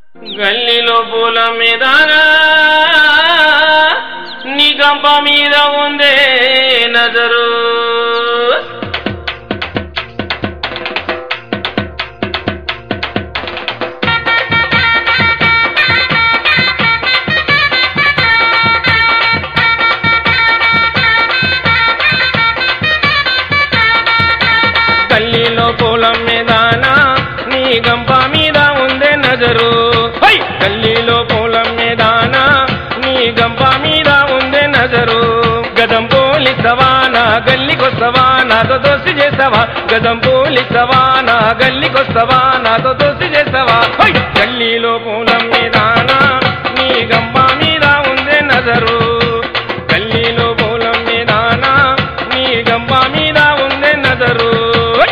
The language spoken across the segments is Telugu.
గల్లీలో పూల మీద నీ గంప మీద ఉందే నజరు గల్లీలో పూల మీదాన నీ గంప మీద ఉందే నజరు హై! గల్లీలో పూల మీదాన నీ గంప మీద ఉందే నజరు గదం పోలిసవా నా గల్లికొస్తవా నాతో దోసి చేసావా గదం పోలిసవా నా గల్లికొస్తవా నాతో దోసి చేసావా హై! గల్లీలో పూల మీదాన నీ గంప మీద ఉందే నజరు గల్లీలో పూల మీదాన నీ గంప మీద ఉందే నజరు హై!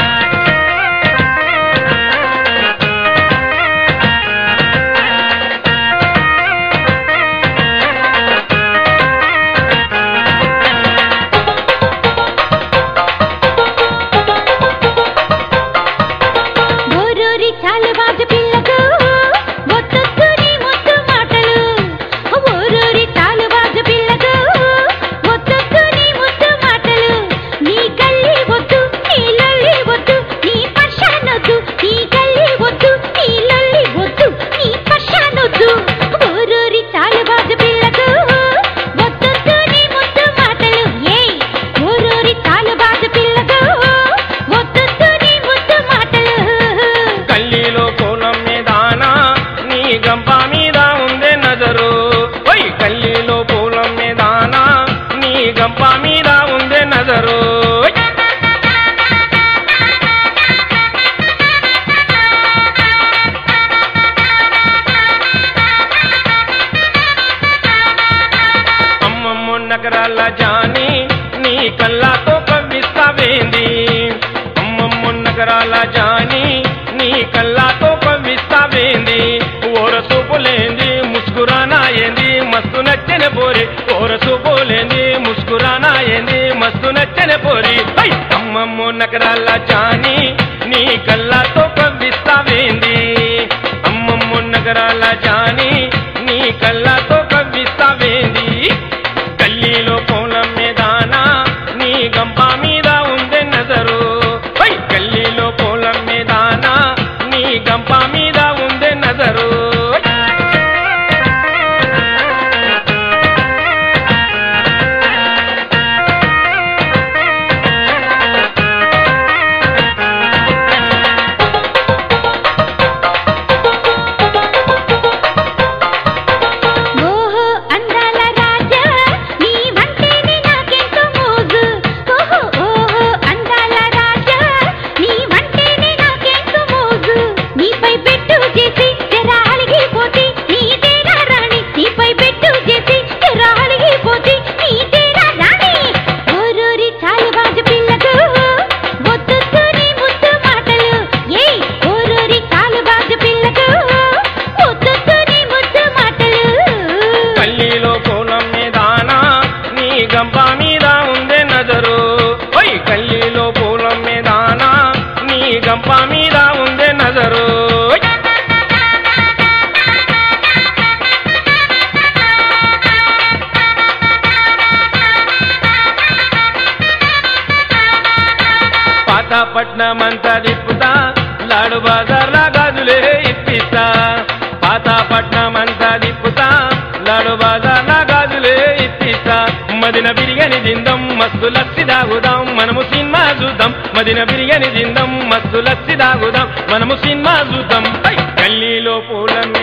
ఓరూరి చాలుబాజు పిల్లకు ఒత్తొత్తు నీ ముద్దు మాటలు ఓరూరి చాలుబాజు పిల్లకు ఒత్తొత్తు నీ ముద్దు మాటలు నీ కళ్ళి వద్దు నీ లొల్లి వద్దు నీ పర్షానొద్దు నీ కళ్ళి వద్దు నీ లొల్లి వద్దు నీ పర్షానొద్దు ఓరూరి చాలుబాజు పిల్లకు ఒత్తొత్తు నీ ముద్దు మాటలు ఏయ్ ఓరూరి చాలుబాజు పిల్లకు ఒత్తొత్తు నీ ముద్దు మాటలు కల్లీలో పూలం మీదాన నీ గంప మీద ఉందే నజరు ఓయ్ కల్లీలో పూలం మీదాన నీ గంప మీద ఉందే నజరు ఓయ్! అమ్మమ్మ నగరాల జాని నీ కళ్ళతో కవ్విస్తావేంది అమ్మమ్మ నగరాల జాని నీ కళ్ళతో కవ్విస్తావేంది ఓర చూపులేంది ముస్కురానా ఏంది మస్తు నచ్చని పోరి ఓర చూపులేంది ముస్కురానా ఏంది మస్తు నచ్చని పోరి హై! అమ్మమ్మ నగరాల జాని నీ కళ్ళతో కవ్విస్తావేంది అమ్మమ్మ నగరాల జాని నీ కళ్ళతో కవ్విస్తావేంది గల్లీలో పొలం మీదాన నీ గంప మీద ఉందే నజరు హై! గల్లీలో పొలం మీదాన నీ గంప మీద ఉందే నజరు ఓహో అందాల రాజా నీ వంటేనే నాకెంతో మోజు ఓహో ఓహో అందాల రాజా నీ వంటేనే నాకెంతో మోజు నీపై పెట్టు చేసి తెరా అలిగిపోతే నీ తేరా రాణి నీపై పెట్టు చేసి తెరా అలిగిపోతే నీ తేరా రాణి ఓరూరి చాలుబాజు పిల్లకు ఒత్తొత్తు నీ ముద్దు మాటలు ఏయ్ ఓరూరి చాలుబాజు పిల్లకు ఒత్తొత్తు నీ ముద్దు మాటలు గల్లీలో పొలం మీదాన నీ గంప మీద ఉందే నజరు ఓయ్ గల్లీలో పొలం మీదాన నీ గంప మీద ఉందే నజరు ఓయ్! పాతపట్నం అంతా తిప్పుతా లాడు బజార్ల గాజులే ఇప్పిస్తా పాతపట్నం అంతా తిప్పుతా లాడు బజార్ల గాజులే ఇప్పిస్తా మదిన బిర్యానీ తిందాం మస్తు లస్సి దాగుదాం మనము సినిమా చూద్దాం మదిన బిర్యానీ తిందాం మస్తు లస్సి దాగుదాం మనము సినిమా చూద్దాం హై! గల్లీలో పూల